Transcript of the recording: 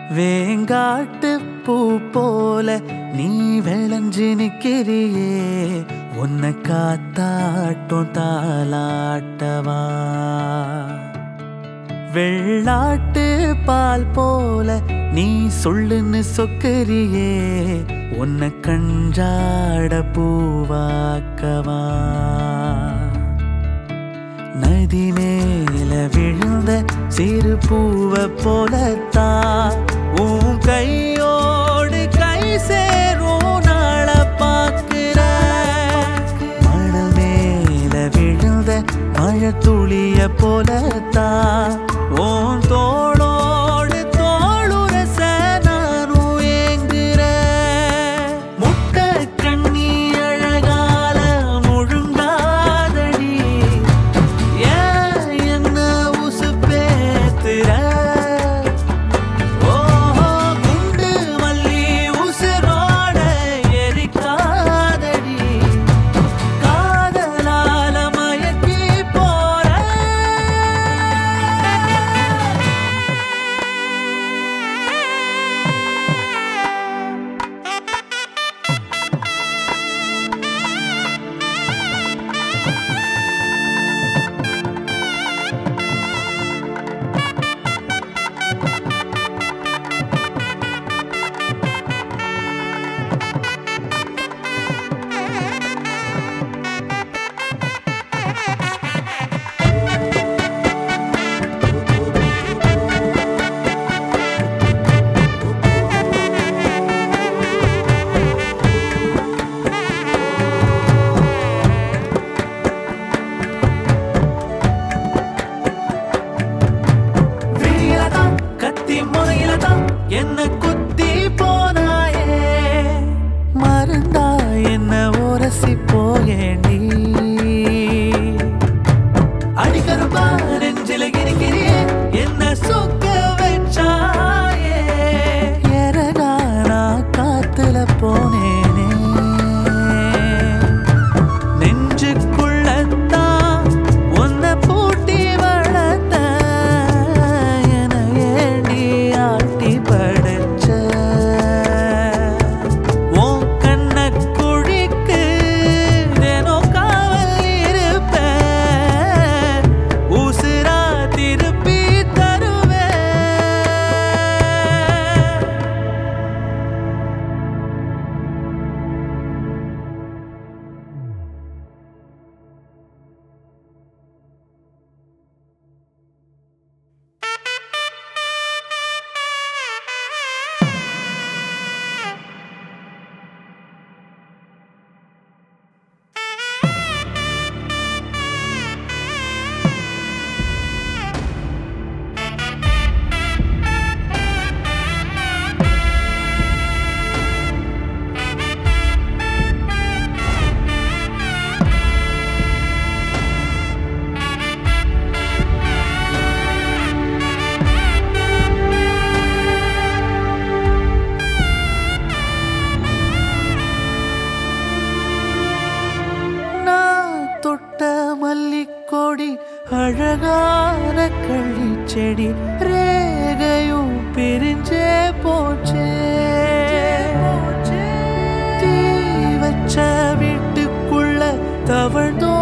வேங்காட்டு பூ போல நீ விளைஞ்சு நிக்கிறியே உன்னை காத்தாட்டும் தாலாட்டவா வெள்ளாட்டு பால் போல நீ சொல்லுன்னு சொக்கரியே உன்னை கஞ்சாட பூவாக்கவா நதி மேல விழுந்த சிறு பூவை போலத்தான் உன் கையோடு கை சேரும் நாள பார்க்கிற மணல் மேல விழுந்த மழை துளிய போலத்தான் உன் தோளோடு தோளுரச நானும் ஏங்குற முட்டை கண்ணி அழகால முழுங்காதடி ஏன் என்ன உசுப்பேத்துற? ஓஹோ, குண்டு மல்லி உசுரோட எரிக்காதடி. காதலால மயக்கி போற விழியிலதான், கத்தி முனையிலதான் என்ன குத்தி போனாயே மருந்தா என்ன உரசி போயேண்டி அடிக்கருப்பா நெஞ்சில இருக்கிறியே என்ன சொக்க வச்சாயே எரடா நான் காத்துல போனேனே நெஞ்சுக்குள்ளத்தான் உன்னை பூட்டி வளர்த்த என ஏண்டி ஆட்டி படைச்ச உன் கண்ணக் குழிக்கு தினம் காவல் இருப்பேன் உசுரா திருப்பி தருவேன் நான் தொட்ட மல்லிக்கொடி அழகான கள்ளி செடி ரேகையும் பிரிஞ்சே போச்சே தீ வச்ச வீட்டுக்குள்ள தவழ்ந்தோ